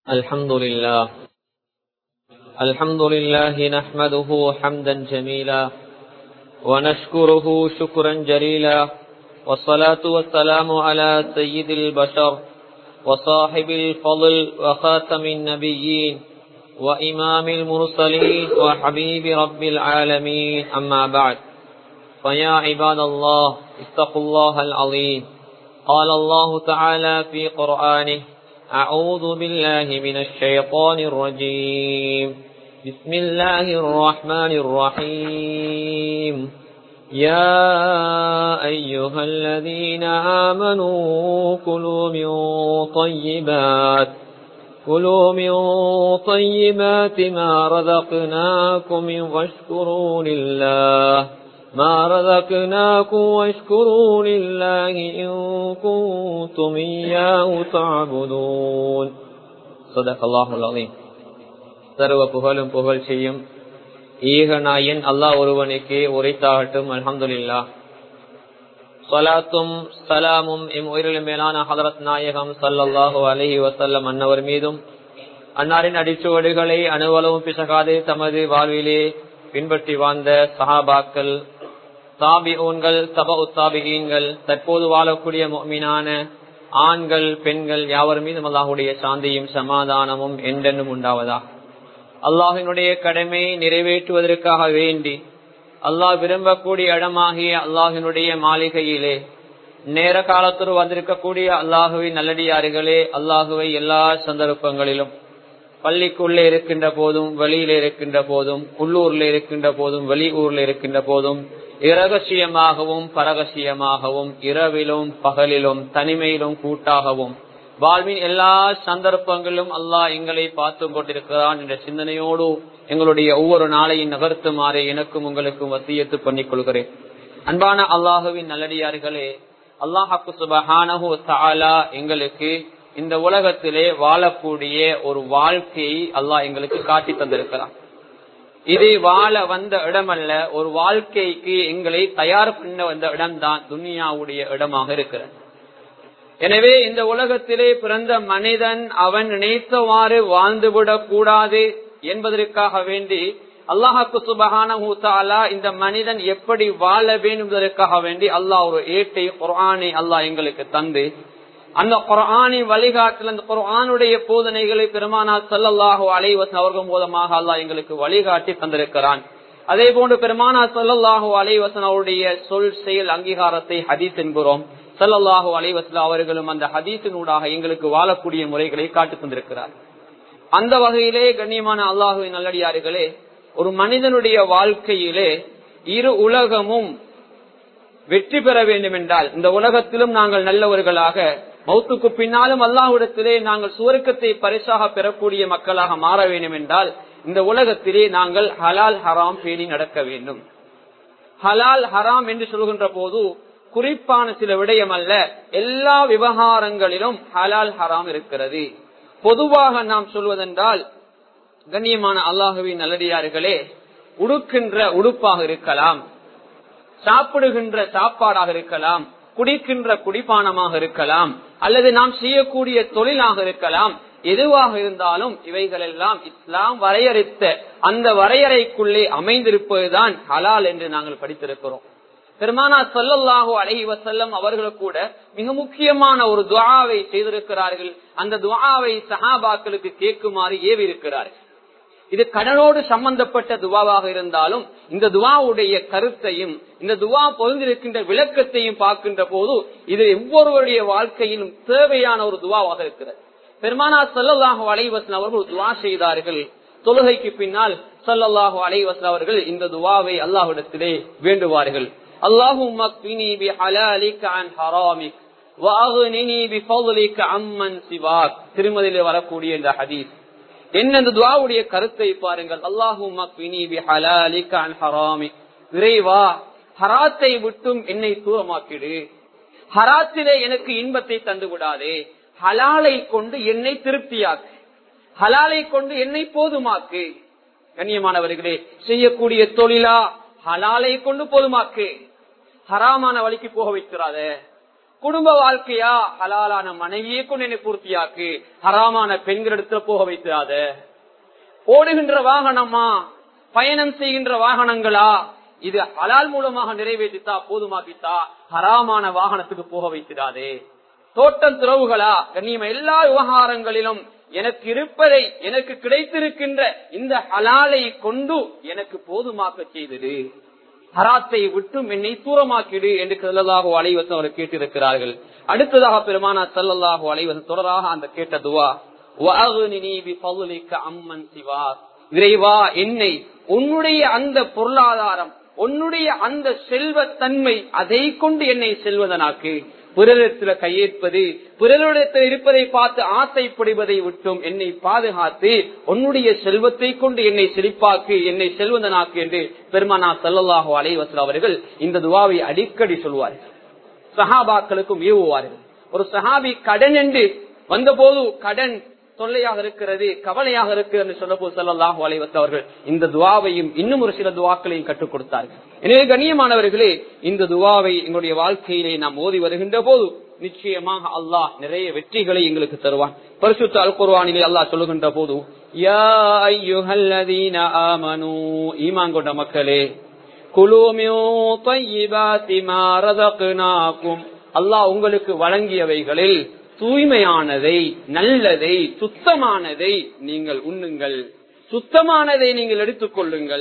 الحمد لله الحمد لله نحمده حمدا جميلا ونشكره شكرا جليلا والصلاة والسلام على سيد البشر وصاحب الفضل وخاتم النبيين وإمام المرسلين وحبيب رب العالمين أما بعد فيا عباد الله اتقوا الله العظيم قال الله تعالى في قرآنه أعوذ بالله من الشيطان الرجيم بسم الله الرحمن الرحيم يا أيها الذين آمنوا كلوا من طيبات كلوا من طيبات ما رزقناكم واشكروا لله ما رزقناكم واشكروا لله إن كنتم إياه تعبدون صدق الله العظيم சர்வ புகழும் புகழ் செய்யும் ஈகனாயின் அல்லாஹ் ஒருவனுக்கு உரைத்தாகட்டும் அல்ஹம்துலில்லா சலாத்தும் சலாமும் எம் உயிரிலும் மேலான ஹதரத் நாயகம் சல்லல்லாஹு அலஹி வசல்லம் அன்னவர் மீதும் அன்னாரின் அடிச்சுவடுகளை அணுவலவும் பிசகாதே தமது வாழ்விலே பின்பற்றி வாழ்ந்த சஹாபாக்கள் தாபிஊன்கள் தப உத்தாபிகீன்கள் தற்போது வாழக்கூடிய மீனான ஆண்கள் பெண்கள் யாவர் மீதும் அல்லாஹுடைய சாந்தியும் சமாதானமும் என்றென்னும் உண்டாவதா அல்லாஹினுடைய கடமையை நிறைவேற்றுவதற்காக வேண்டி அல்லாஹ் விரும்பக்கூடிய இடமாகிய அல்லாஹினுடைய மாளிகையிலே நேர காலத்தோடு வந்திருக்கக்கூடிய அல்லாஹுவின் நல்லடியார்களே அல்லாஹுவை எல்லா சந்தர்ப்பங்களிலும் பள்ளிக்குள்ளே இருக்கின்ற போதும் வெளியில இருக்கின்ற போதும் உள்ளூர்ல இருக்கின்ற போதும் வெளி ஊர்ல இருக்கின்ற போதும் இரகசியமாகவும் பரகசியமாகவும் இரவிலும் பகலிலும் தனிமையிலும் கூட்டாகவும் வாழ்வின் எல்லா சந்தர்ப்பங்களிலும் அல்லாஹ் எங்களை பார்த்து கொண்டிருக்கிறான் என்ற சிந்தனையோடு எங்களுடைய ஒவ்வொரு நாளையும் நகர்த்துமாறு எனக்கும் உங்களுக்கும் வசியத்து பண்ணிக் கொள்கிறேன் அன்பான அல்லாஹுவின் நல்லடியார்களே அல்லாஹாக்கு சுபஹானஹு தாலா எங்களுக்கு இந்த உலகத்திலே வாழக்கூடிய ஒரு வாழ்க்கையை அல்லாஹ் எங்களுக்கு காட்டி தந்திருக்கிறான் இது வாழ வந்த இடமல்ல ஒரு வாழ்க்கைக்கு எங்களை தயார் பண்ண வந்த இடம்தான் துனியாவுடைய இடமாக இருக்கிறது எனவே இந்த உலகத்திலே பிறந்த மனிதன் அவன் நினைத்தவாறு வாழ்ந்துவிடக் கூடாது என்பதற்காக வேண்டி அல்லாஹாக்கு சுபகானா இந்த மனிதன் எப்படி வாழ வேண்டும் என்பதற்காக வேண்டி அல்லாஹ் ஒரு ஏட்டை குரானை அல்லாஹ் எங்களுக்கு தந்து அந்த குரானி வழிகாட்டில் அந்த குரானுடைய போதனைகளை பெருமானா சல்லல்லாஹு அலைவசன் அவர்கள் மூலமாக அல்லாஹ் எங்களுக்கு வழிகாட்டி தந்திருக்கிறான் அதே போன்று பெருமானா சல்லல்லாஹு அலைவசன் அவருடைய சொல் செயல் அங்கீகாரத்தை ஹதீஸ் என்கிறோம் சல்லல்லாஹு அலைவசன் அவர்களும் அந்த ஹதீசினூடாக எங்களுக்கு வாழக்கூடிய முறைகளை காட்டு தந்திருக்கிறார் அந்த வகையிலே கண்ணியமான அல்லாஹுவின் நல்லடியார்களே ஒரு மனிதனுடைய வாழ்க்கையிலே இரு உலகமும் வெற்றி பெற வேண்டும் என்றால் இந்த உலகத்திலும் நாங்கள் நல்லவர்களாக மௌத்துக்கு பின்னாலும் அல்லாஹ்விடத்திலே நாங்கள் சுவர்க்கத்தை பரிசாக பெறக்கூடிய மக்களாக மாற வேண்டும் என்றால் இந்த உலகத்திலே நாங்கள் ஹலால் ஹராம் பேணி நடக்க வேண்டும் ஹலால் ஹராம் என்று சொல்கின்ற போது குறிப்பான சில விடயம் அல்ல எல்லா விவகாரங்களிலும் ஹலால் ஹராம் இருக்கிறது பொதுவாக நாம் சொல்வதென்றால் கண்ணியமான அல்லாஹுவின் நல்லடியார்களே உடுக்கின்ற உடுப்பாக இருக்கலாம் சாப்பிடுகின்ற சாப்பாடாக இருக்கலாம் குடிக்கின்ற குடிப்பானமாக இருக்கலாம் அல்லது நாம் செய்யக்கூடிய தொழிலாக இருக்கலாம் எதுவாக இருந்தாலும் இவைகள் எல்லாம் இஸ்லாம் வரையறுத்த அந்த வரையறைக்குள்ளே அமைந்திருப்பதுதான் ஹலால் என்று நாங்கள் படித்திருக்கிறோம் பெருமானா சொல்லல்லாஹோ அலஹி வசல்லம் அவர்கள் கூட மிக முக்கியமான ஒரு துவாவை செய்திருக்கிறார்கள் அந்த துவாவை சஹாபாக்களுக்கு கேட்குமாறு ஏவி இருக்கிறார்கள் இது கடனோடு சம்பந்தப்பட்ட துவாவாக இருந்தாலும் இந்த துவாவுடைய கருத்தையும் இந்த துவா பொருந்திருக்கின்ற விளக்கத்தையும் பார்க்கின்ற போது இது ஒவ்வொருவருடைய வாழ்க்கையிலும் தேவையான ஒரு துவாவாக இருக்கிறது பெருமானா சல்லல்லாஹு அலைவசன் அவர்கள் துவா செய்தார்கள் தொழுகைக்கு பின்னால் சல்லல்லாஹு அலைவசன் அவர்கள் இந்த துவாவை அல்லாஹ்விடத்திலே வேண்டுவார்கள் اللهم اكفني بحلالك عن حرامك واغنني بفضلك عمن سواك திருமதியிலே வரக்கூடிய இந்த ஹதீஸ் என்ன இந்த துவாவுடைய கருத்தை பாருங்கள் அல்லாஹும் விரைவா ஹராத்தை விட்டும் என்னை தூரமாக்கிடு ஹராத்திலே எனக்கு இன்பத்தை தந்து விடாதே ஹலாலை கொண்டு என்னை திருப்தியாக்கு ஹலாலை கொண்டு என்னை போதுமாக்கு கண்ணியமானவர்களே செய்யக்கூடிய தொழிலா ஹலாலை கொண்டு போதுமாக்கு ஹராமான வழிக்கு போக வைக்கிறாத குடும்ப வாழ்க்கையா ஹலாலான மனைவியை கொண்டு என்னை பூர்த்தியாக்கு ஹராமான பெண்களிடத்துல போக வைத்தாத ஓடுகின்ற வாகனமா பயணம் செய்கின்ற வாகனங்களா இது ஹலால் மூலமாக நிறைவேற்றித்தா போதுமாக்கித்தா ஹராமான வாகனத்துக்கு போக வைத்திடாதே தோட்டம் துறவுகளா கண்ணியம் எல்லா விவகாரங்களிலும் எனக்கு இருப்பதை எனக்கு கிடைத்திருக்கின்ற இந்த ஹலாலை கொண்டு எனக்கு போதுமாக்க செய்தது ஹராத்தை விட்டும் என்னை தூரமாக்கிடு என்று செல்லலாக அலைவசம் அவர் கேட்டிருக்கிறார்கள் அடுத்ததாக பெருமானா செல்லல்லாக அலைவசம் தொடராக அந்த கேட்ட துவா அம்மன் சிவா இறைவா என்னை உன்னுடைய அந்த பொருளாதாரம் உன்னுடைய அந்த செல்வத்தன்மை அதை கொண்டு என்னை செல்வதனாக்கு பிறரிடத்துல கையேற்பது பிறரிடத்தில் இருப்பதை பார்த்து ஆசைப்படுவதை விட்டும் என்னை பாதுகாத்து உன்னுடைய செல்வத்தை கொண்டு என்னை செழிப்பாக்கு என்னை செல்வதனாக்கு என்று பெருமானா சல்லல்லாஹு அலைவசல் அவர்கள் இந்த துவாவை அடிக்கடி சொல்வார்கள் சஹாபாக்களுக்கும் ஏவுவார்கள் ஒரு சஹாபி கடன் என்று வந்தபோது கடன் தொல்லையாக இருக்கிறது கவலையாக இருக்கிறது சொன்ன போது சொல்லலாஹு அலைவசல் அவர்கள் இந்த துவாவையும் இன்னும் ஒரு சில துவாக்களையும் கற்றுக் கொடுத்தார்கள் எனவே கண்ணியமானவர்களே இந்த துவாவை எங்களுடைய வாழ்க்கையிலே நாம் ஓதி வருகின்ற போது நிச்சயமாக அல்லாஹ் நிறைய வெற்றிகளை எங்களுக்கு தருவான் பரிசுத்த அல் குர்வானிலே அல்லாஹ் சொல்லுகின்ற போது ஈமான் கொண்ட மக்களே அல்லாஹ் உங்களுக்கு வழங்கியவைகளில் தூய்மையானதை நல்லதை சுத்தமானதை நீங்கள் உண்ணுங்கள் சுத்தமானதை நீங்கள் எடுத்துக் கொள்ளுங்கள்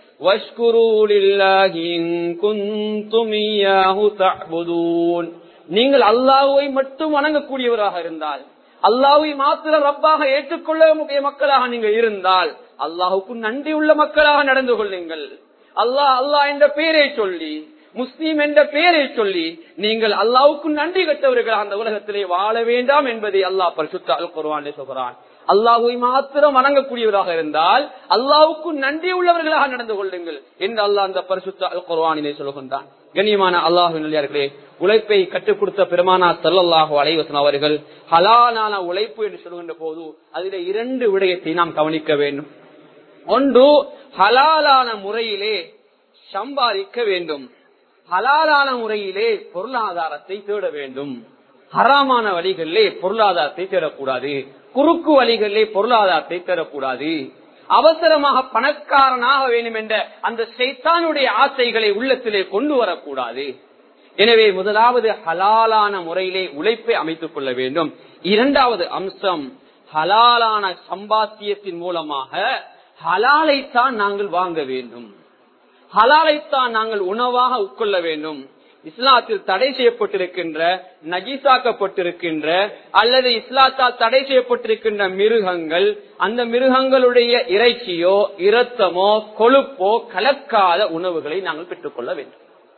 நீங்கள் அல்லாஹுவை மட்டும் வணங்கக்கூடியவராக இருந்தால் அல்லாஹுவை மாத்திர ரப்பாக ஏற்றுக்கொள்ள மக்களாக நீங்கள் இருந்தால் அல்லாஹுக்கு நன்றி உள்ள மக்களாக நடந்து கொள்ளுங்கள் அல்லாஹ் அல்லாஹ் என்ற பெயரை சொல்லி முஸ்லீம் என்ற பெயரை சொல்லி நீங்கள் அல்லாவுக்கு நன்றி கட்டவர்கள் அந்த உலகத்திலே வாழ வேண்டாம் என்பதை அல்லாஹ் பரிசுத்த அல் குர்வானே சொல்கிறான் அல்லாஹுவை மாத்திரம் வணங்கக்கூடியவராக இருந்தால் அல்லாவுக்கு நன்றி உள்ளவர்களாக நடந்து கொள்ளுங்கள் என்று அல்லாஹ் அந்த பரிசுத்த அல் குர்வானிலே சொல்கின்றான் கண்ணியமான அல்லாஹுகளே உழைப்பை கற்றுக் கொடுத்த பெருமானா சல்லல்லாஹு அலைவசன் அவர்கள் ஹலாலான உழைப்பு என்று சொல்கின்ற போது அதில் இரண்டு விடயத்தை நாம் கவனிக்க வேண்டும் ஒன்று ஹலாலான முறையிலே சம்பாதிக்க வேண்டும் ஹலாலான முறையிலே பொருளாதாரத்தை தேட வேண்டும் ஹராமான வழிகளிலே பொருளாதாரத்தை தேடக்கூடாது குறுக்கு வழிகளிலே பொருளாதாரத்தை தேடக்கூடாது அவசரமாக பணக்காரனாக வேண்டும் என்ற அந்த சைத்தானுடைய ஆசைகளை உள்ளத்திலே கொண்டு வரக்கூடாது எனவே முதலாவது ஹலாலான முறையிலே உழைப்பை அமைத்துக் கொள்ள வேண்டும் இரண்டாவது அம்சம் ஹலாலான சம்பாத்தியத்தின் மூலமாக ஹலாலைத்தான் நாங்கள் வாங்க வேண்டும் ஹலாலைத்தான் நாங்கள் உணவாக உட்கொள்ள வேண்டும் இஸ்லாத்தில் தடை செய்யப்பட்டிருக்கின்ற நகிசாக்கப்பட்டிருக்கின்ற அல்லது இஸ்லாத்தால் தடை செய்யப்பட்டிருக்கின்ற மிருகங்கள் அந்த மிருகங்களுடைய இறைச்சியோ இரத்தமோ கொழுப்போ கலக்காத உணவுகளை நாங்கள் பெற்றுக்கொள்ள வேண்டும்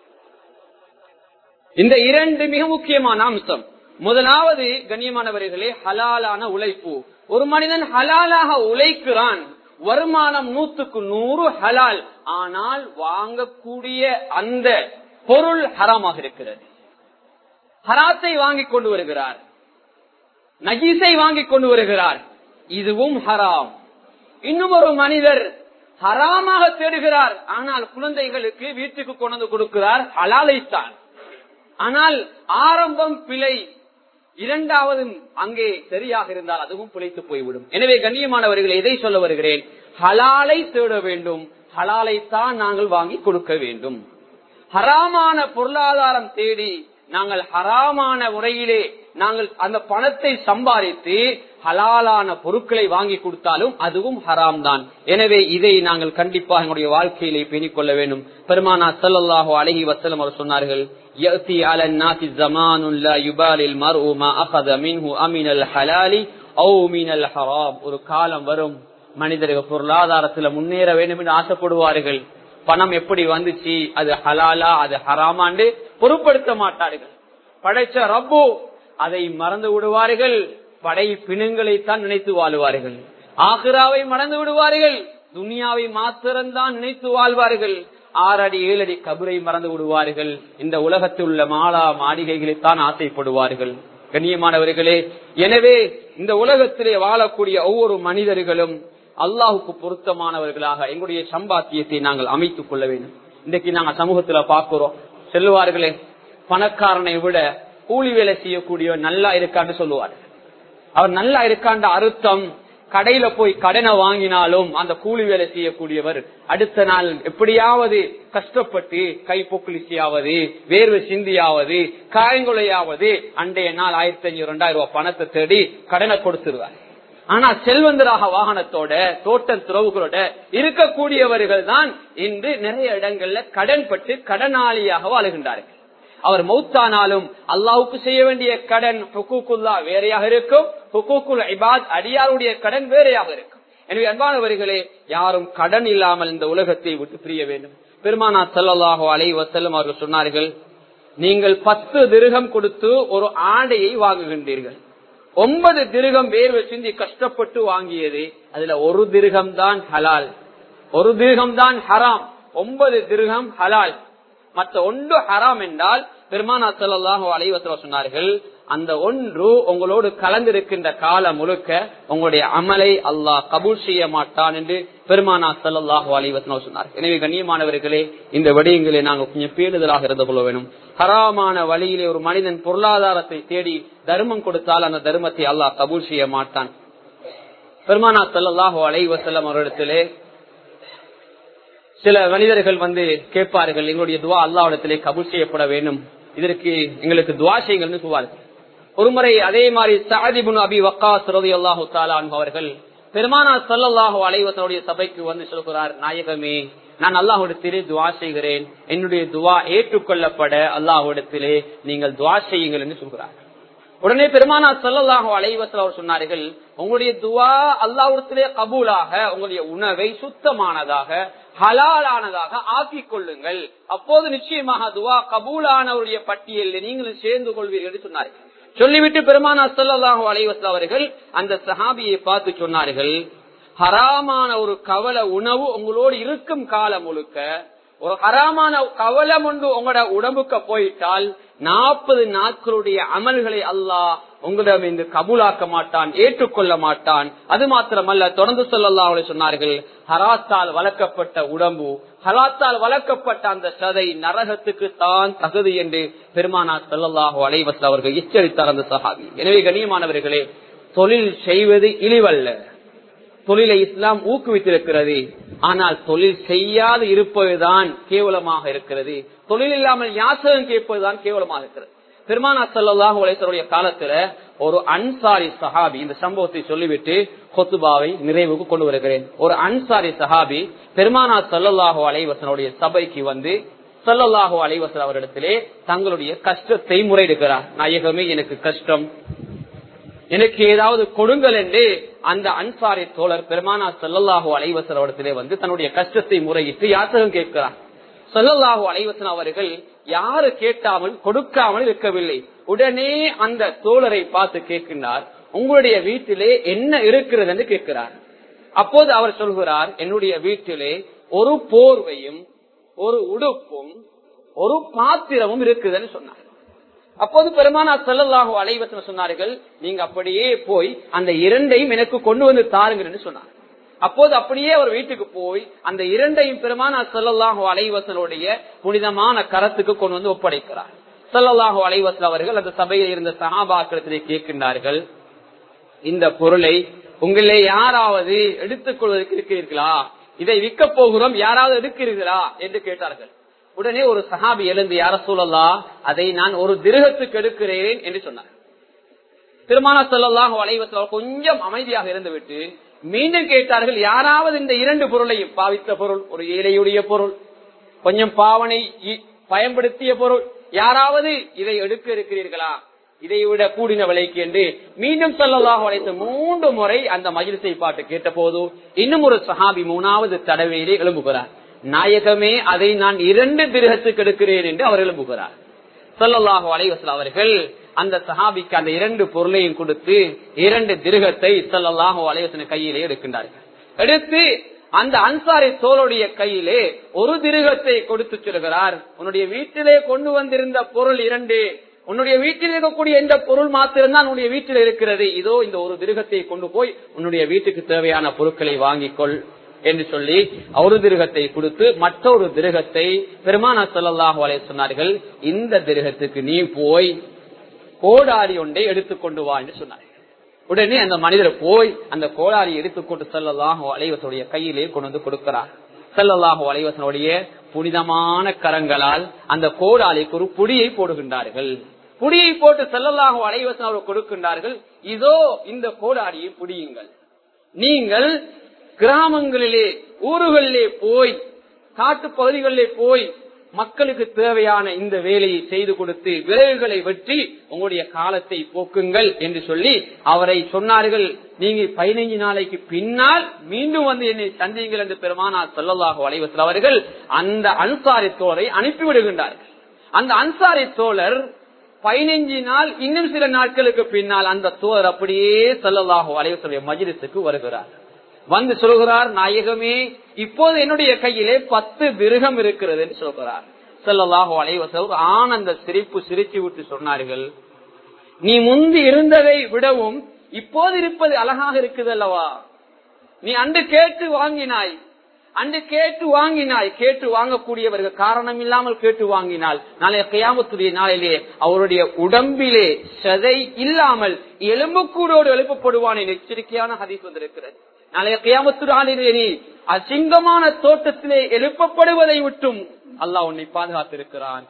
இந்த இரண்டு மிக முக்கியமான அம்சம் முதலாவது கண்ணியமானவர்களே ஹலாலான உழைப்பு ஒரு மனிதன் ஹலாலாக உழைக்கிறான் வருமானம் நூத்துக்கு நூறு ஹலால் ஆனால் வாங்கக்கூடிய அந்த பொருள் ஹராமாக இருக்கிறது ஹராத்தை வாங்கி கொண்டு வருகிறார் நஜீஸை வாங்கி கொண்டு வருகிறார் இதுவும் ஹராம் இன்னும் ஒரு மனிதர் ஹராமாக தேடுகிறார் ஆனால் குழந்தைகளுக்கு வீட்டுக்கு கொண்டு கொடுக்கிறார் ஹலாலைத்தான் ஆனால் ஆரம்பம் பிழை இரண்டாவது அங்கே சரியாக இருந்தால் அதுவும் பிழைத்து போய்விடும் எனவே கண்ணியமானவர்கள் எதை சொல்ல வருகிறேன் ஹலாலை தேட வேண்டும் ஹலாலைத்தான் நாங்கள் வாங்கி கொடுக்க வேண்டும் ஹராமான பொருளாதாரம் தேடி நாங்கள் ஹராமான முறையிலே நாங்கள் அந்த பணத்தை சம்பாதித்து ஹலாலான பொருட்களை வாங்கி கொடுத்தாலும் அதுவும் ஹராம் தான் எனவே இதை நாங்கள் கண்டிப்பாக எங்களுடைய வாழ்க்கையிலே பேணிக் கொள்ள வேண்டும் பெருமானா சல்லாஹு அலஹி வசலம் அவர் சொன்னார்கள் يأتي على الناس زمان لا يبالي المرء ما أخذ منه أمن الحلال أو من الحرام ஒரு காலம் வரும் மனிதர்கள் பொருளாதாரத்துல முன்னேற வேண்டும் என்று ஆசைப்படுவார்கள் பணம் எப்படி வந்துச்சு அது ஹலாலா அது ஹராமாண்டு பொருட்படுத்த மாட்டார்கள் படைச்ச ரப்பு அதை மறந்து விடுவார்கள் படை பிணங்களைத்தான் நினைத்து வாழுவார்கள் ஆஹிராவை மறந்து விடுவார்கள் துனியாவை மாத்திரம்தான் நினைத்து வாழ்வார்கள் ஆறடி ஏழடி கபரை மறந்து விடுவார்கள் இந்த உலகத்தில் உள்ள மாலா மாளிகைகளைத்தான் ஆசைப்படுவார்கள் கண்ணியமானவர்களே எனவே இந்த உலகத்திலே வாழக்கூடிய ஒவ்வொரு மனிதர்களும் அல்லாஹுக்கு பொருத்தமானவர்களாக எங்களுடைய சம்பாத்தியத்தை நாங்கள் அமைத்துக் கொள்ள வேண்டும் இன்றைக்கு நாங்கள் சமூகத்துல பார்க்கிறோம் செல்வார்களே பணக்காரனை விட கூலி வேலை செய்யக்கூடியவர் நல்லா இருக்கான்னு சொல்லுவார் அவர் நல்லா இருக்கான்ற அர்த்தம் கடையில போய் கடனை வாங்கினாலும் அந்த கூலி வேலை செய்யக்கூடியவர் அடுத்த நாள் எப்படியாவது கஷ்டப்பட்டு கை பொக்குலிசியாவது வேர்வை சிந்தியாவது காயங்குலையாவது அன்றைய நாள் ஆயிரத்தி ஐநூறு ரெண்டாயிரம் ரூபாய் பணத்தை தேடி கடனை கொடுத்துருவார் ஆனா செல்வந்தராக வாகனத்தோட தோட்டம் துறவுகளோட இருக்கக்கூடியவர்கள் தான் இன்று நிறைய இடங்கள்ல கடன் பட்டு கடனாளியாக வாழுகின்றார்கள் அவர் மௌத்தானாலும் அல்லாவுக்கு செய்ய வேண்டிய கடன் ஹுக்கூக்குல்லா வேறையாக இருக்கும் ஹுக்கூக்குல் இபாத் அடியாருடைய கடன் வேறையாக இருக்கும் எனவே அன்பானவர்களே யாரும் கடன் இல்லாமல் இந்த உலகத்தை விட்டு பிரிய வேண்டும் பெருமானா சல்லாஹோ அலை வசல்லம் அவர்கள் சொன்னார்கள் நீங்கள் பத்து திருகம் கொடுத்து ஒரு ஆடையை வாங்குகின்றீர்கள் ஒன்பது திருகம் வேர்வை சிந்தி கஷ்டப்பட்டு வாங்கியது அதுல ஒரு திருகம் தான் ஹலால் ஒரு திருகம் தான் ஹராம் ஒன்பது திருகம் ஹலால் மற்ற ஒன்று ஹராம் என்றால் பெருமானா சல்லாஹூ அலைவசல சொன்னார்கள் அந்த ஒன்று உங்களோடு கலந்திருக்கின்ற காலம் முழுக்க உங்களுடைய அமலை அல்லாஹ் கபூல் செய்ய மாட்டான் என்று பெருமானா சல்லாஹூ அலைவசன சொன்னார் எனவே கண்ணியமானவர்களே இந்த விடயங்களை நாங்கள் கொஞ்சம் பேணுதலாக இருந்து கொள்ள வேணும் ஹராமான வழியிலே ஒரு மனிதன் பொருளாதாரத்தை தேடி தர்மம் கொடுத்தால் அந்த தர்மத்தை அல்லாஹ் கபூல் செய்ய மாட்டான் பெருமானா சல்லாஹூ அலைவசல்லம் அவரிடத்திலே சில மனிதர்கள் வந்து கேட்பார்கள் எங்களுடைய துவா அல்லாவிடத்திலே கபூல் செய்யப்பட வேண்டும் இதற்கு எங்களுக்கு துவா செய்யுங்கள்னு சொல்வார்கள் ஒருமுறை அதே மாதிரி சாதிபுன் அபி வக்கா சுரதி அல்லாஹு தாலான் அவர்கள் பெருமானா சல்லாஹு அலைவசனுடைய சபைக்கு வந்து சொல்கிறார் நாயகமே நான் அல்லாஹுடத்திலே துவா செய்கிறேன் என்னுடைய துவா ஏற்றுக்கொள்ளப்பட அல்லாஹுடத்திலே நீங்கள் துவா செய்யுங்கள் என்று சொல்கிறார் உடனே பெருமானா சல்லாஹு அலைவசல் அவர் சொன்னார்கள் உங்களுடைய துவா அல்லாஹிடத்திலே கபூலாக உங்களுடைய உணவை சுத்தமானதாக ஹலாலானதாக ஆக்கிக் கொள்ளுங்கள் அப்போது நிச்சயமாக துவா கபூலானவருடைய பட்டியலில் நீங்கள் சேர்ந்து கொள்வீர்கள் என்று சொன்னார்கள் சொல்லிவிட்டு பெருமானா சல்லாஹு அலைவசல் அவர்கள் அந்த சஹாபியை பார்த்து சொன்னார்கள் ஹராமான ஒரு கவல உணவு உங்களோடு இருக்கும் காலம் முழுக்க ஒரு ஹராமான கவலம் ஒன்று உங்களோட உடம்புக்கு போயிட்டால் நாற்பது நாட்களுடைய அமல்களை அல்லாஹ் உங்களிடம் இந்த கபூலாக்க மாட்டான் ஏற்றுக்கொள்ள மாட்டான் அது மாத்திரமல்ல தொடர்ந்து சொல்லல்லா அவளை சொன்னார்கள் ஹராத்தால் வளர்க்கப்பட்ட உடம்பு ஹராத்தால் வளர்க்கப்பட்ட அந்த சதை நரகத்துக்கு தான் தகுதி என்று பெருமானா செல்லல்லாஹோ அலைவசல் அவர்கள் எச்சரித்தார் அந்த சஹாபி எனவே கண்ணியமானவர்களே தொழில் செய்வது இழிவல்ல தொழிலை இஸ்லாம் ஊக்குவித்திருக்கிறது ஆனால் தொழில் செய்யாது இருப்பதுதான் கேவலமாக இருக்கிறது தொழில் இல்லாமல் யாசகம் கேட்பதுதான் கேவலமாக இருக்கிறது பெருமானா சல்லாஹூ அலைசருடைய காலத்துல ஒரு அன்சாரி சஹாபி இந்த சம்பவத்தை சொல்லிவிட்டு கொத்துபாவை நிறைவுக்கு கொண்டு வருகிறேன் ஒரு அன்சாரி சஹாபி பெருமானா சல்லாஹூ அலைவசனுடைய சபைக்கு வந்து சல்லல்லாஹூ அலைவசன் அவரிடத்திலே தங்களுடைய கஷ்டத்தை முறையிடுகிறார் நாயகமே எனக்கு கஷ்டம் எனக்கு ஏதாவது கொடுங்கள் என்று அந்த அன்சாரி தோழர் பெருமானா சல்லல்லாஹு அலைவசன் அவரிடத்திலே வந்து தன்னுடைய கஷ்டத்தை முறையிட்டு யாசகம் கேட்கிறார் சொல்லல்லாஹு அலைவசன் அவர்கள் யாரு கேட்டாமல் கொடுக்காமல் இருக்கவில்லை உடனே அந்த தோழரை பார்த்து கேட்கின்றார் உங்களுடைய வீட்டிலே என்ன இருக்கிறது என்று கேட்கிறார் அப்போது அவர் சொல்கிறார் என்னுடைய வீட்டிலே ஒரு போர்வையும் ஒரு உடுப்பும் ஒரு பாத்திரமும் இருக்குதுன்னு சொன்னார் அப்போது பெருமானா செல்லல்லாஹு அலைவசன் சொன்னார்கள் நீங்க அப்படியே போய் அந்த இரண்டையும் எனக்கு கொண்டு வந்து தாருங்கன்னு சொன்னார் அப்போது அப்படியே அவர் வீட்டுக்கு போய் அந்த இரண்டையும் பெருமானா செல்லல்லாஹு அலைவசனுடைய புனிதமான கரத்துக்கு கொண்டு வந்து ஒப்படைக்கிறார் செல்லல்லாஹு அலைவசன் அவர்கள் அந்த சபையில் இருந்த சகாபாக்கிரத்திலே கேட்கின்றார்கள் இந்த பொருளை உங்களே யாராவது எடுத்துக் கொள்வதற்கு இருக்கிறீர்களா இதை விற்க போகிறோம் யாராவது எடுக்கிறீர்களா என்று கேட்டார்கள் உடனே ஒரு சஹாபி எழுந்து யார சூழல்லா அதை நான் ஒரு திருகத்துக்கு எடுக்கிறேன் என்று சொன்னார் திருமண சொல்லலாம் வளைவத்தில் கொஞ்சம் அமைதியாக இருந்துவிட்டு மீண்டும் கேட்டார்கள் யாராவது இந்த இரண்டு பொருளையும் பாவித்த பொருள் ஒரு ஏழையுடைய பொருள் கொஞ்சம் பாவனை பயன்படுத்திய பொருள் யாராவது இதை எடுக்க இருக்கிறீர்களா இதை விட கூடின விலைக்கு என்று மீண்டும் சொல்லலாக அழைத்து மூன்று முறை அந்த மகிழ்ச்சி பாட்டு கேட்ட போது இன்னும் ஒரு சஹாபி மூணாவது தடவையிலே எழும்புகிறார் நாயகமே அதை நான் இரண்டு திருகத்துக்கு எடுக்கிறேன் என்று அவர் எழும்புகிறார் சொல்லல்லாஹு அலைவசல் அவர்கள் அந்த சஹாபிக்கு அந்த இரண்டு பொருளையும் கொடுத்து இரண்டு திருகத்தை சொல்லல்லாஹு அலைவசன கையிலே எடுக்கின்றார்கள் எடுத்து அந்த அன்சாரி தோளுடைய கையிலே ஒரு திருகத்தை கொடுத்து சொல்கிறார் உன்னுடைய வீட்டிலே கொண்டு வந்திருந்த பொருள் இரண்டு உன்னுடைய வீட்டில் இருக்கக்கூடிய எந்த பொருள் மாத்திரம்தான் உன்னுடைய வீட்டில் இருக்கிறது இதோ இந்த ஒரு திருகத்தை கொண்டு போய் உன்னுடைய வீட்டுக்கு தேவையான பொருட்களை வாங்கிக்கொள் என்று சொல்லி ஒரு திருகத்தை கொடுத்து மற்றொரு திருகத்தை பெருமானா சொல்லல்லாஹு அலைய சொன்னார்கள் இந்த திருகத்துக்கு நீ போய் கோடாரி ஒன்றை எடுத்துக்கொண்டு வா என்று சொன்னார் உடனே அந்த மனிதர் போய் அந்த கோடாரி எடுத்துக்கொண்டு செல்லலாக அலைவசனுடைய கையிலே கொண்டு வந்து கொடுக்கிறார் செல்லலாக அலைவசனுடைய புனிதமான கரங்களால் அந்த கோடாலிக்கு ஒரு புடியை போடுகின்றார்கள் புடியை போட்டு செல்லலாக அலைவசன் அவர் கொடுக்கின்றார்கள் இதோ இந்த கோடாரியை புடியுங்கள் நீங்கள் கிராமங்களிலே ஊர்களிலே போய் காட்டு பகுதிகளிலே போய் மக்களுக்கு தேவையான இந்த வேலையை செய்து கொடுத்து விரைவுகளை வெற்றி உங்களுடைய காலத்தை போக்குங்கள் என்று சொல்லி அவரை சொன்னார்கள் நீங்க பதினைஞ்சு நாளைக்கு பின்னால் மீண்டும் வந்து என்னை சந்தியுங்கள் என்று பெருமானார் சொல்லலாக வளைவசல் அவர்கள் அந்த அன்சாரி தோழரை அனுப்பிவிடுகின்றார்கள் அந்த அன்சாரி தோழர் பதினைஞ்சு நாள் இன்னும் சில நாட்களுக்கு பின்னால் அந்த தோழர் அப்படியே சொல்லலாக வளைவசலுடைய மஜிலிசுக்கு வருகிறார் வந்து சொல்கிறார் நாயகமே இப்போது என்னுடைய கையிலே பத்து விருகம் இருக்கிறது என்று சொல்கிறார் செல்லலாக அலைவசல் ஆனந்த சிரிப்பு சிரிச்சு விட்டு சொன்னார்கள் நீ முந்தி இருந்ததை விடவும் இப்போது இருப்பது அழகாக இருக்குது அல்லவா நீ அன்று கேட்டு வாங்கினாய் அன்று கேட்டு வாங்கினாய் கேட்டு வாங்கக்கூடியவர்கள் காரணம் இல்லாமல் கேட்டு வாங்கினால் நாளைய கையாமத்துடைய நாளிலே அவருடைய உடம்பிலே சதை இல்லாமல் எலும்புக்கூடோடு எழுப்பப்படுவான் எச்சரிக்கையான ஹதீஸ் வந்திருக்கிறது நாளைய கையாமத்து நாளிலே நீ அசிங்கமான தோட்டத்திலே எழுப்பப்படுவதை விட்டும் அல்லாஹ் உன்னை பாதுகாத்திருக்கிறான்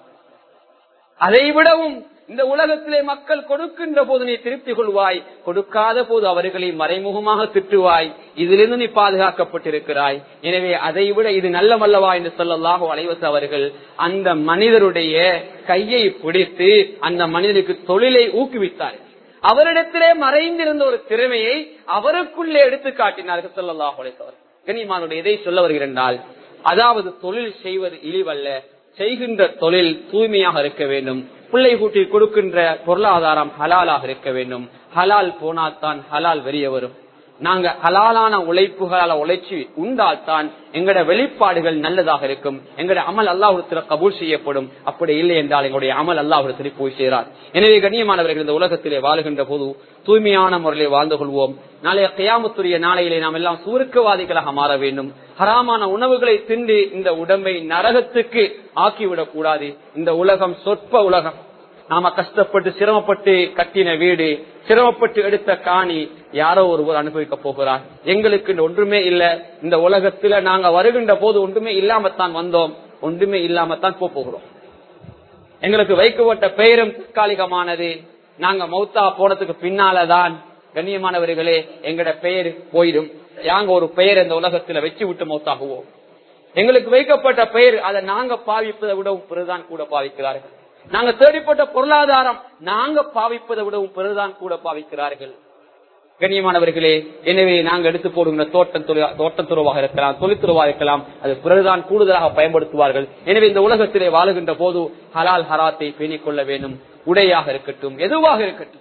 அதை விடவும் இந்த உலகத்திலே மக்கள் கொடுக்கின்ற போது நீ திருப்தி கொள்வாய் கொடுக்காத போது அவர்களை மறைமுகமாக திட்டுவாய் இதிலிருந்து நீ பாதுகாக்கப்பட்டிருக்கிறாய் எனவே அதை விட இது நல்லமல்லவா என்று சொல்லலாக அலைவச அவர்கள் அந்த மனிதருடைய கையை பிடித்து அந்த மனிதனுக்கு தொழிலை ஊக்குவித்தார் அவரிடத்திலே மறைந்திருந்த ஒரு திறமையை அவருக்குள்ளே எடுத்து காட்டினார்கள் சொல்லல்லாஹ் அலைவர் கனிமானுடைய எதை சொல்ல வருகிறால் அதாவது தொழில் செய்வது இழிவல்ல செய்கின்ற தொழில் தூய்மையாக இருக்க வேண்டும் பிள்ளை கூட்டி கொடுக்கின்ற பொருளாதாரம் ஹலாலாக இருக்க வேண்டும் ஹலால் போனால்தான் ஹலால் வெளியே வரும் நாங்க ஹலாலான உழைப்புகளால உழைச்சி உண்டால்தான் எங்கட வெளிப்பாடுகள் நல்லதாக இருக்கும் எங்கட அமல் அல்லாஹுடத்துல கபூல் செய்யப்படும் அப்படி இல்லை என்றால் எங்களுடைய அமல் அல்லாஹுடத்தில் போய் சேரார் எனவே கண்ணியமானவர்கள் இந்த உலகத்திலே வாழுகின்ற போது தூய்மையான முறையிலே வாழ்ந்து கொள்வோம் நாளைய கையாமத்துரிய நாளையிலே நாம் எல்லாம் சூருக்கவாதிகளாக மாற வேண்டும் ஹராமான உணவுகளை திண்டு இந்த உடம்பை நரகத்துக்கு ஆக்கிவிடக் கூடாது இந்த உலகம் சொற்ப உலகம் நாம கஷ்டப்பட்டு சிரமப்பட்டு கட்டின வீடு சிரமப்பட்டு எடுத்த காணி யாரோ ஒருவர் அனுபவிக்க போகிறார் எங்களுக்கு ஒன்றுமே இல்ல இந்த உலகத்துல நாங்க வருகின்ற போது ஒன்றுமே இல்லாமத்தான் வந்தோம் ஒன்றுமே இல்லாமத்தான் போகிறோம் எங்களுக்கு வைக்கப்பட்ட பெயரும் தற்காலிகமானது நாங்க மௌத்தா போனதுக்கு பின்னாலதான் கண்ணியமானவர்களே எங்கட பெயர் போயிடும் நாங்க ஒரு பெயர் இந்த உலகத்துல வச்சு விட்டு மௌத்தாகுவோம் எங்களுக்கு வைக்கப்பட்ட பெயர் அதை நாங்க பாவிப்பதை விடவும் பிறகுதான் கூட பாவிக்கிறார்கள் நாங்க தேடிப்பட்ட பொருளாதாரம் நாங்க பாவிப்பதை விடவும் பிறகுதான் கூட பாவிக்கிறார்கள் கண்ணியமானவர்களே எனவே நாங்க எடுத்து போடுகின்ற தோட்டம் தோட்டத்துறவாக இருக்கலாம் தொழில்துறவாக இருக்கலாம் அது பிறகுதான் கூடுதலாக பயன்படுத்துவார்கள் எனவே இந்த உலகத்திலே வாழுகின்ற போது ஹலால் ஹராத்தை பேணிக் கொள்ள வேண்டும் உடையாக இருக்கட்டும் எதுவாக இருக்கட்டும்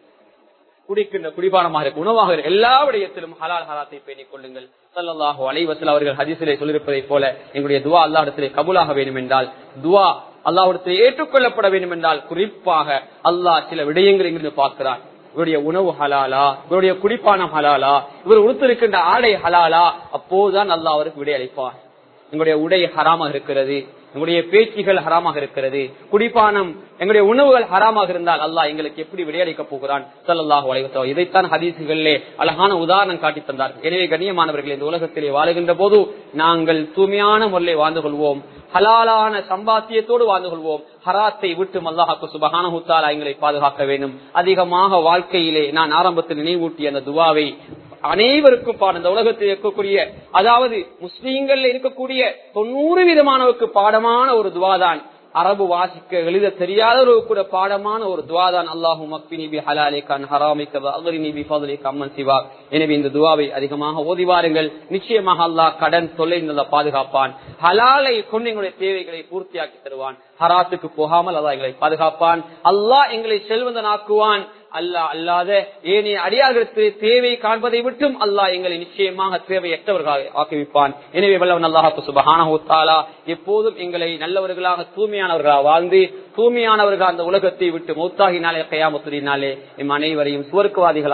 குடிக்கின்ற குடிபானமாக இருக்கும் உணவாக இருக்கும் எல்லா விடயத்திலும் ஹலால் ஹராத்தை பேணிக் கொள்ளுங்கள் சல்லாஹூ அலைவசல் அவர்கள் ஹதீசிலே சொல்லியிருப்பதை போல எங்களுடைய துவா அல்லாஹிடத்திலே கபூலாக வேண்டும் என்றால் துவா அல்லாஹிடத்திலே ஏற்றுக்கொள்ளப்பட வேண்டும் என்றால் குறிப்பாக அல்லாஹ் சில விடயங்கள் இங்கிருந்து பார்க்கிறார் இவருடைய உணவு ஹலாலா இவருடைய குடிப்பானம் ஹலாலா இவர் உடுத்திருக்கின்ற ஆடை ஹலாலா அப்போதுதான் அல்லாஹ் அவருக்கு விடை அளிப்பார் எங்களுடைய உடை ஹராமாக இருக்கிறது எங்களுடைய பேச்சுகள் ஹராமாக இருக்கிறது குடிப்பானம் எங்களுடைய உணவுகள் ஹராமாக இருந்தால் அல்லாஹ் எங்களுக்கு எப்படி விடையளிக்க போகிறான் சல்லாஹ் வலைவசம் இதைத்தான் ஹதீசுகளிலே அழகான உதாரணம் காட்டி தந்தார் எனவே கண்ணியமானவர்கள் இந்த உலகத்திலே வாழுகின்ற போது நாங்கள் தூய்மையான முறையில் வாழ்ந்து கொள்வோம் ஹலாலான சம்பாத்தியத்தோடு வாழ்ந்து கொள்வோம் ஹராத்தை விட்டு மல்லாஹாக்கு சுபகான ஹுத்தாலா எங்களை பாதுகாக்க வேண்டும் அதிகமாக வாழ்க்கையிலே நான் ஆரம்பத்தில் நினைவூட்டிய அந்த துவாவை அனைவருக்கும் பாடம் இந்த உலகத்தில் இருக்கக்கூடிய அதாவது முஸ்லீம்கள் இருக்கக்கூடிய தொண்ணூறு விதமானவருக்கு பாடமான ஒரு துவாதான் அரபு வாசிக்க எழுத தெரியாதவர்களுக்கு கூட பாடமான ஒரு துவாதான் அல்லாஹு மக்பினிபி ஹலாலிகான் ஹராமிகி அம்மன் சிவா எனவே இந்த துவாவை அதிகமாக ஓதிவாருங்கள் நிச்சயமாக அல்லாஹ் கடன் தொல்லை பாதுகாப்பான் ஹலாலை கொண்டு எங்களுடைய தேவைகளை பூர்த்தியாக்கி தருவான் ஹராத்துக்கு போகாமல் அல்லாஹ் எங்களை பாதுகாப்பான் அல்லாஹ் எங்களை செல்வந்தனாக்குவான் அல்லாஹ் அல்லாத ஏனைய அடியார்களுக்கு தேவை காண்பதை விட்டும் அல்லாஹ் எங்களை நிச்சயமாக தேவையற்றவர்களாக ஆக்கிவிப்பான் எனவே வல்லவன் அல்லாஹு சுபஹானா எப்போதும் எங்களை நல்லவர்களாக தூய்மையானவர்களாக வாழ்ந்து தூய்மையானவர்கள் அந்த உலகத்தை விட்டு மௌத்தாகினாலே கையாமத்துறினாலே எம் அனைவரையும் சுவர்க்கவாதிகளாக